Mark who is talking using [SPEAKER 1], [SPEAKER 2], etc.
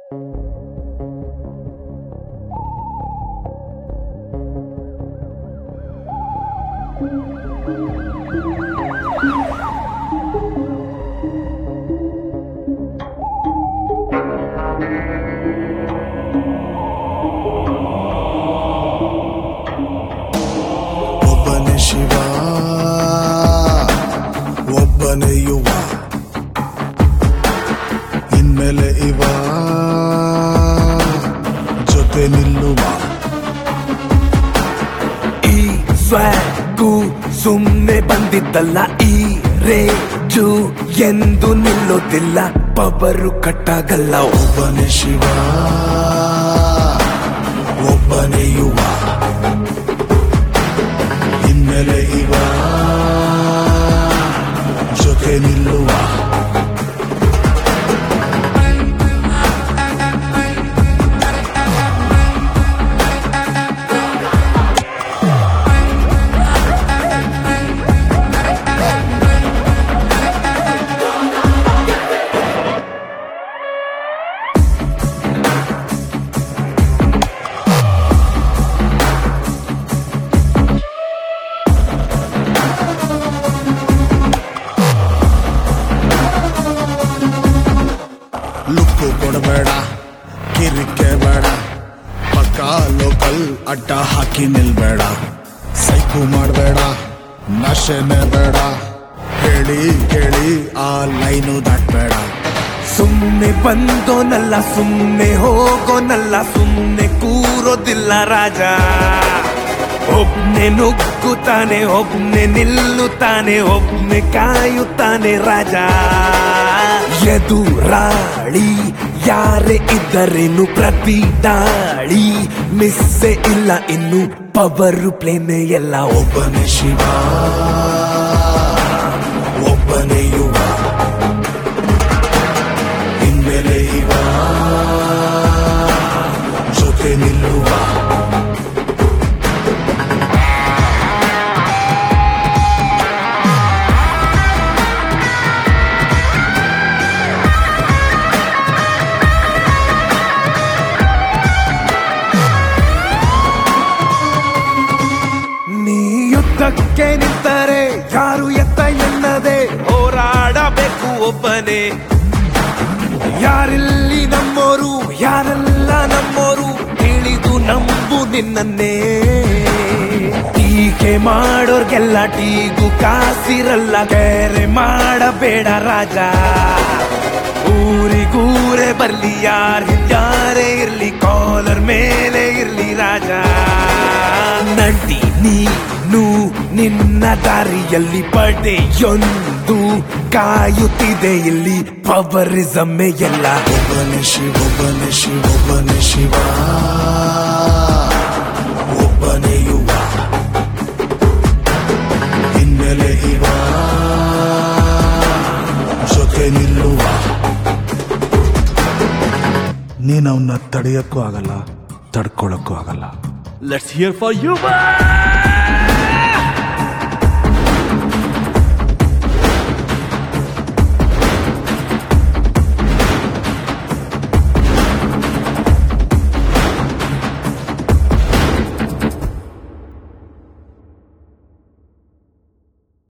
[SPEAKER 1] ಒಬ್ಬನೇ ಶಿವ ಒಬ್ಬನೇ ಯುವ ಇನ್ಮೇಲೆ ಇವ ಜೊತೆ ನಿಲ್ಲುವ
[SPEAKER 2] ಈ ಸ್ವಾಗು ಸುಮ್ಮನೆ ಬಂದಿದ್ದಲ್ಲ ಈ ರೇಜು ಎಂದು ನಿಲ್ಲೋದಿಲ್ಲ ಪವರು ಕಟ್ಟಾಗಲ್ಲ
[SPEAKER 1] ಒಬ್ಬನೇ ಶಿವ ಒಬ್ಬನೇ ಯುವ ಇನ್ಮೇಲೆ ಇವ ಜೊತೆ ನಿಲ್ಲುವ ಲುಕ್ಕು ಕೊಡಬೇಡ ಕಿರಿಕೆ ಬೇಡ ಪಕ್ಕ ಲೋಕಲ್ ಅಡ್ಡ ಹಾಕಿ ನಿಲ್ಬೇಡ ಸೈಕು ಮಾಡಬೇಡ ನಶೆನೆ ಬೇಡ ಹೇಳಿ ಕೇಳಿ ಆ ಲೈನು ದಾಟ್ಬೇಡ
[SPEAKER 2] ಸುಮ್ಮನೆ ಬಂದೋನಲ್ಲ ಸುಮ್ಮನೆ ಹೋಗೋನಲ್ಲ ಸುಮ್ಮನೆ ಕೂರೋದಿಲ್ಲ ರಾಜ ಒಬ್ನೆ ನುಗ್ಗುತ್ತಾನೆ ಒಬ್ನೆ ನಿಲ್ಲುತ್ತಾನೆ ಒಬ್ನೆ ಕಾಯುತ್ತಾನೆ ರಾಜ ಎದುರಾಳಿ ಯಾರೇ ಇದ್ದರೇನು ಪ್ರತಿ ದಾಳಿ ಮಿಸ್ಸೆ ಇಲ್ಲ ಇನ್ನು ಪವರು ಪ್ಲೇನೆ ಎಲ್ಲ ಒಬ್ಬ
[SPEAKER 1] ಒಬ್ಬನೇ ಶಿವ ಒಬ್ಬನೇ ಯುವ ಇನ್ಮೇಲೆ ಇವ ಜೊತೆ ನಿಲ್ಲುವ
[SPEAKER 2] ನೀ ಯುದ್ಧಕ್ಕೆ ನಿಂತರೆ ಯಾರು ಎತ್ತ ಎನ್ನದೆ ಹೋರಾಡಬೇಕು ಒಬ್ಬನೇ ಯಾರಿಲ್ಲಿ ನಮ್ಮೋರು ಯಾರೆಲ್ಲ ನಮ್ಮೋರು ತಿಳಿದು ನಂಬು ನಿನ್ನನ್ನೇ ಟೀಕೆ ಮಾಡೋರ್ಗೆಲ್ಲ ಟೀಗು ಕಾಸಿರಲ್ಲ ಬೇರೆ ಮಾಡಬೇಡ ರಾಜ ಊರಿಗೂರೇ ಬರ್ಲಿ ಯಾರ್ ಯಾರೇ ಇರ್ಲಿ ಕಾಲರ್ ಮೇಲೆ ಇರ್ಲಿ ರಾಜ ನಡಿ ನೀನು ನಿನ್ನ ದಾರಿಯಲ್ಲಿ ಪಡೆಯೊಂದು ಕಾಯುತ್ತಿದೆ ಇಲ್ಲಿ ಪವರಿಸಮ್ಮೆ ಎಲ್ಲ
[SPEAKER 1] ಒಬ್ಬನೇ ಶಿವ ಒಬ್ಬನೇ ಶಿವ ಒಬ್ಬನೇ ಶಿವ ಒಬ್ಬನೇ ಯುವ ಇನ್ಮೇಲೆ ಇವ ಜೊತೆ ನಿಲ್ಲುವ ನೀನ್ ಅವನ್ನ ತಡೆಯಕ್ಕೂ ಆಗಲ್ಲ ತಡ್ಕೊಳಕ್ಕೂ ಆಗಲ್ಲ
[SPEAKER 3] Let's hear for you, man!